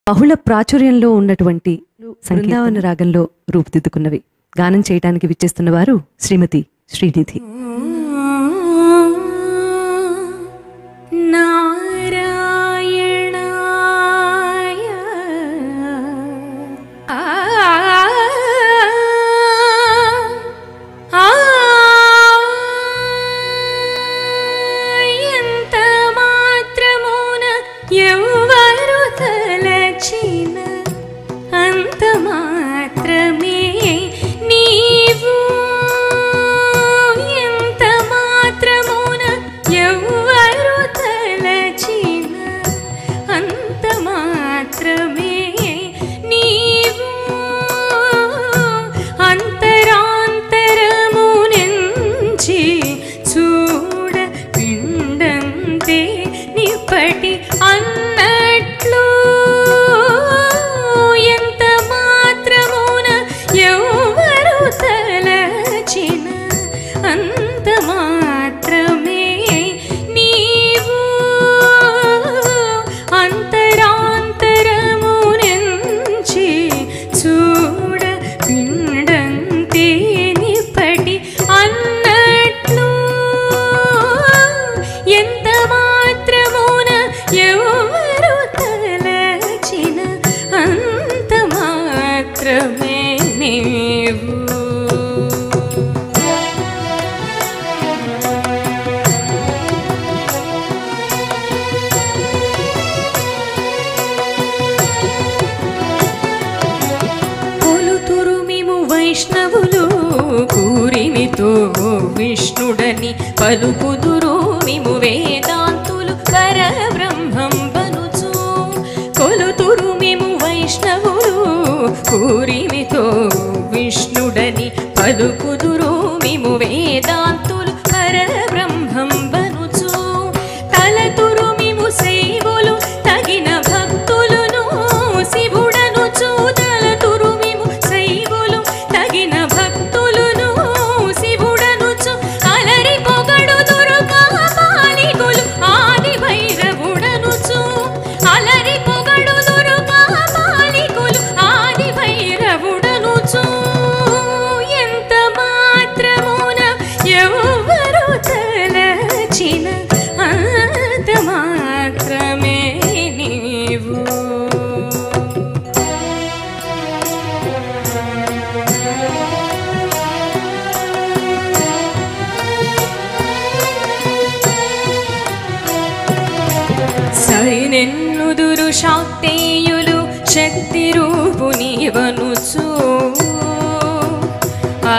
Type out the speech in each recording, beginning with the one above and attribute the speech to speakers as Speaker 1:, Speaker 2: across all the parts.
Speaker 1: బహుళ ప్రాచుర్యంలో ఉన్నటువంటి బృందావన రాగంలో రూపుదిద్దుకున్నవి గానం చేయడానికి విచ్చేస్తున్న వారు శ్రీమతి శ్రీనిధి
Speaker 2: నారాయణాయ ఆ ఆ ఎంత మాత్రమున ఎవ్వరు తలచిన అంత మాత్రమే నీవు ఎంత మాత్రమున ఎవ్వరు తలచిన అంత మాత్రమే నీవు అంతరాంతరమునెంచి చూడ పిండంతే నిప్పటి అన్నట్లు ఎంత మాత్రమున ఎవరు తలచిన అంత మాత్రమే నీవు అంతరాంతరమునెంచి చూడ పిండంతే నిప్పటి అన్నట్లు ఎంత మాత్రమున ఎవరు తలచిన అంత మాత్రమే నీవు కొలుతురు మేము వైష్ణవులు కూరిమితో విష్ణుడని పలుకుదురు మేము వేదాంతులు పరబ్రహ్మం బనుచు కొలుతురు మేము వైష్ణవులు కూరిమితో విష్ణుడని పలుకుదురు మేము వేదాంతులు పరబ్రహ్మం బనుచు తలతురు మేము సేవులు తగిన భక్తులును శివుడను చూతలతురు మేము శైవులు తగిన భక్తులును శివుడను చూ అలరి పొగడు దుర్గాపాలికులు ఆది భైరవుడను చూ అలరి పొగడు దుర్గాపాలికులు ఆది భైరవుడను చూ ఎంత మాత్రమున ఎవరు తలచిన అంత మాత్రమే నీవు సరినెన్నుదురు శాక్తేయులు శక్తి రూపు నీవనుచు ఆ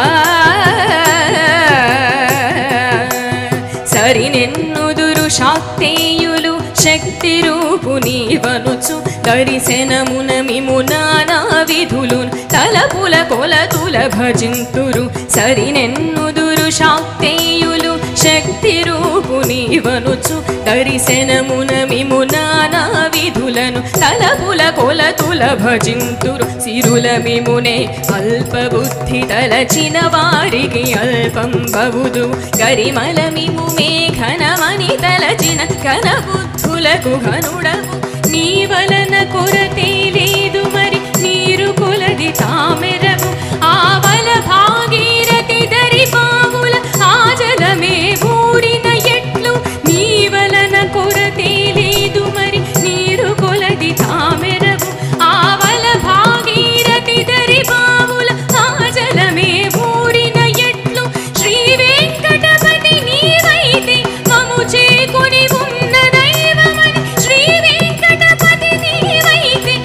Speaker 2: సరినెన్నుదురు శాక్తేయులు శక్తి రూపు నీవనుచు దరిశనమున మిము నానా విధులు తలపుల కొలతుల భజింతురు సరినెన్నుదురు శాక్తేయులు శక్తి రూపు నీవనుచు దరిశనమున మిము నానా విధులను తలపుల కొలతుల భజింతురు సిరుల మిమునే అల్ప బుద్ధి తలచిన వారికి అల్పం బవుదు గరిమల మిము మే ఘనమని తలచిన ఘన బుద్ధులకు ఘనుడవు నీ వలన కొరతే లేదు మరి నీరు కొలది తామెరవు ఆవల భాగీరథి దరి పావుల ఆజలమే ఊరిన ఎట్లు నీ వలన కొరతే లేదు మరి నీరు కొలది తామెరవు ఆవల భాగీరథి దరి పావుల ఆజలమే ఊరిన ఎట్లు శ్రీ వెంకటపతి నీవైతే మము చేకొని ఉన్న దైవమని శ్రీ వెంకటపతి నీవైతే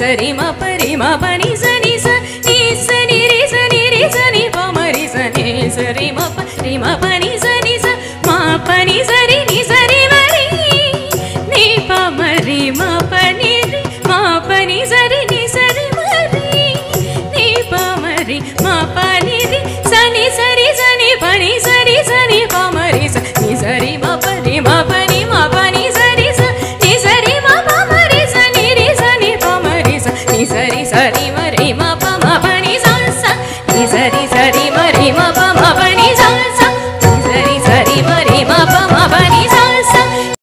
Speaker 2: సరి మ పరి మ పని సని స ని సని రి సని రి సని ప మరి సని సరి మ పరి మ పని సని స మా పని సరి ని సరి మరి ని ప మరి మ పని రి మా పని సరి ని సరి మరి ని ప మరి మా పని రి సని సరి సని పని సరి సని ప మరి స ని సరి మ పని మ పని మ పని సరి స ని సరి మ ప మరి స ని రి సని ప మరి స ని సరి సరి